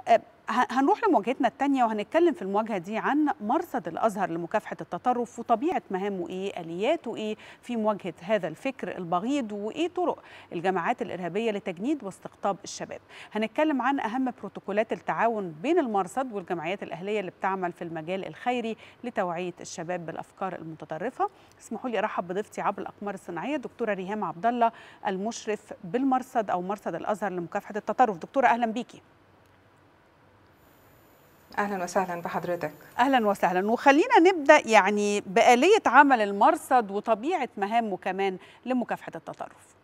هنروح لمواجهتنا الثانية وهنتكلم في المواجهة دي عن مرصد الأزهر لمكافحة التطرف وطبيعة مهامه إيه آلياته إيه في مواجهة هذا الفكر البغيض وإيه طرق الجماعات الإرهابية لتجنيد واستقطاب الشباب هنتكلم عن أهم بروتوكولات التعاون بين المرصد والجمعيات الأهلية اللي بتعمل في المجال الخيري لتوعية الشباب بالأفكار المتطرفة اسمحوا لي أرحب بضيفتي عبر الأقمار الصناعية دكتورة ريهام عبد الله المشرف بالمرصد أو مرصد الأزهر لمكافحة التطرف دكتورة أهلا بيكي اهلا وسهلا بحضرتك اهلا وسهلا وخلينا نبدا يعني باليه عمل المرصد وطبيعه مهامه كمان لمكافحه التطرف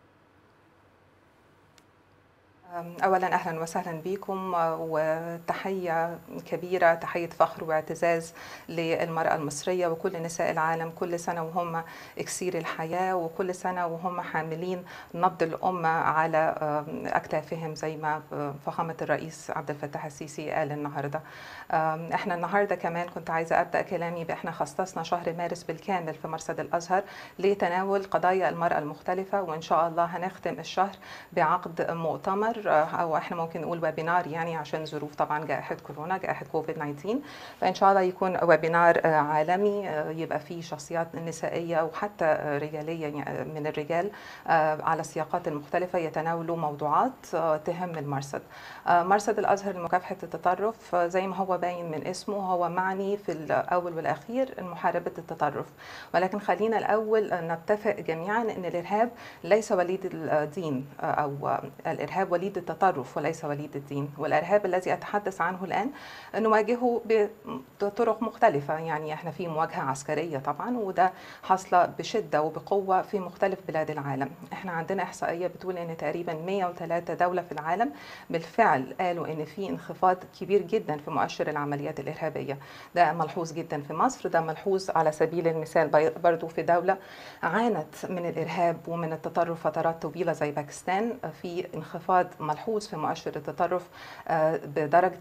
اولا اهلا وسهلا بكم وتحيه كبيره تحيه فخر واعتزاز للمراه المصريه وكل نساء العالم كل سنه وهم اكسير الحياه وكل سنه وهم حاملين نبض الامه على اكتافهم زي ما فخامه الرئيس عبد الفتاح السيسي قال النهارده احنا النهارده كمان كنت عايزه ابدا كلامي باحنا خصصنا شهر مارس بالكامل في مرصد الازهر لتناول قضايا المراه المختلفه وان شاء الله هنختم الشهر بعقد مؤتمر او احنا ممكن نقول ويبينار يعني عشان ظروف طبعا جائحه كورونا جائحه كوفيد 19 فان شاء الله يكون ويبينار عالمي يبقى فيه شخصيات نسائيه وحتى رجاليه من الرجال على السياقات المختلفه يتناولوا موضوعات تهم المرصد. مرصد الازهر لمكافحه التطرف زي ما هو باين من اسمه هو معني في الاول والاخير محاربه التطرف ولكن خلينا الاول نتفق جميعا ان الارهاب ليس وليد الدين او الارهاب وليد التطرف وليس وليد الدين والارهاب الذي اتحدث عنه الان نواجهه بطرق مختلفه يعني احنا في مواجهه عسكريه طبعا وده حاصله بشده وبقوه في مختلف بلاد العالم احنا عندنا احصائيه بتقول ان تقريبا 103 دوله في العالم بالفعل قالوا ان في انخفاض كبير جدا في مؤشر العمليات الارهابيه ده ملحوظ جدا في مصر ده ملحوظ على سبيل المثال برضو في دوله عانت من الارهاب ومن التطرف فترات طويله زي باكستان في انخفاض ملحوظ في مؤشر التطرف بدرجة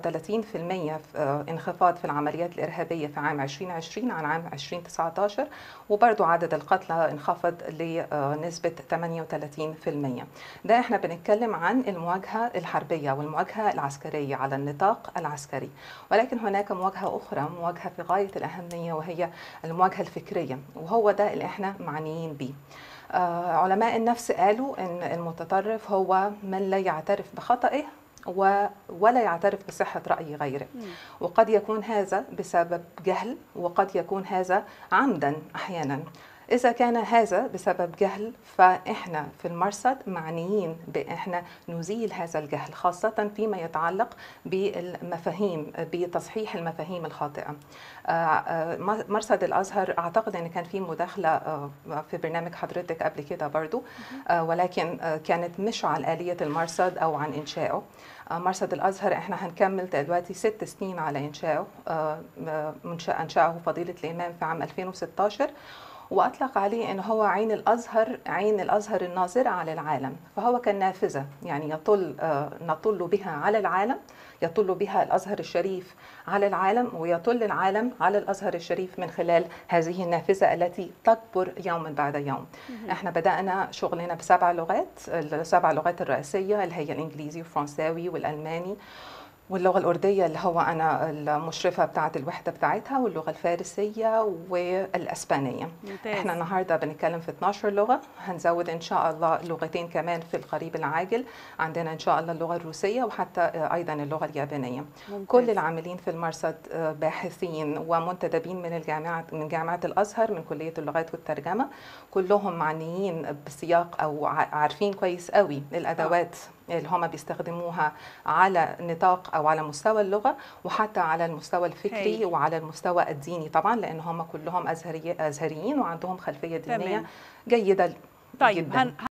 36% انخفاض في العمليات الإرهابية في عام 2020 عن عام 2019 وبرضو عدد القتلى انخفض لنسبة 38% ده احنا بنتكلم عن المواجهة الحربية والمواجهة العسكرية على النطاق العسكري ولكن هناك مواجهة أخرى مواجهة في غاية الأهمية وهي المواجهة الفكرية وهو ده اللي احنا معنيين بيه علماء النفس قالوا ان المتطرف هو من لا يعترف بخطئه ولا يعترف بصحة رأي غيره وقد يكون هذا بسبب جهل وقد يكون هذا عمدا أحيانا إذا كان هذا بسبب جهل فإحنا في المرصد معنيين بإحنا نزيل هذا الجهل خاصة فيما يتعلق بالمفاهيم بتصحيح المفاهيم الخاطئة مرصد الأزهر أعتقد أن كان في مداخلة في برنامج حضرتك قبل كده برضو ولكن كانت مش عن آلية المرصد أو عن إنشائه مرصد الازهر احنا هنكمل دلوقتي ست سنين على انشائه انشاه فضيله الامام في عام 2016 واطلق عليه ان هو عين الازهر عين الازهر الناظره على العالم فهو كان نافذه يعني يطل نطل بها على العالم يطل بها الازهر الشريف على العالم ويطل العالم على الازهر الشريف من خلال هذه النافذه التي تكبر يوما بعد يوم احنا بدانا شغلنا بسبع لغات السبع لغات الرئيسيه اللي هي الانجليزي والفرنساوي والالماني واللغة الأردية اللي هو أنا المشرفة بتاعة الوحدة بتاعتها واللغة الفارسية والأسبانية ممتاز. احنا النهاردة بنتكلم في 12 لغة هنزود إن شاء الله لغتين كمان في القريب العاجل عندنا إن شاء الله اللغة الروسية وحتى أيضا اللغة اليابانية ممتاز. كل العاملين في المرصد باحثين ومنتدبين من الجامعات من جامعة الأزهر من كلية اللغات والترجمة كلهم معنيين بسياق أو عارفين كويس قوي الأدوات اللي هم بيستخدموها على نطاق او على مستوى اللغه وحتى على المستوى الفكري هي. وعلى المستوى الديني طبعا لان هم كلهم ازهري ازهريين وعندهم خلفيه دينيه تمام. جيده طيب جدا.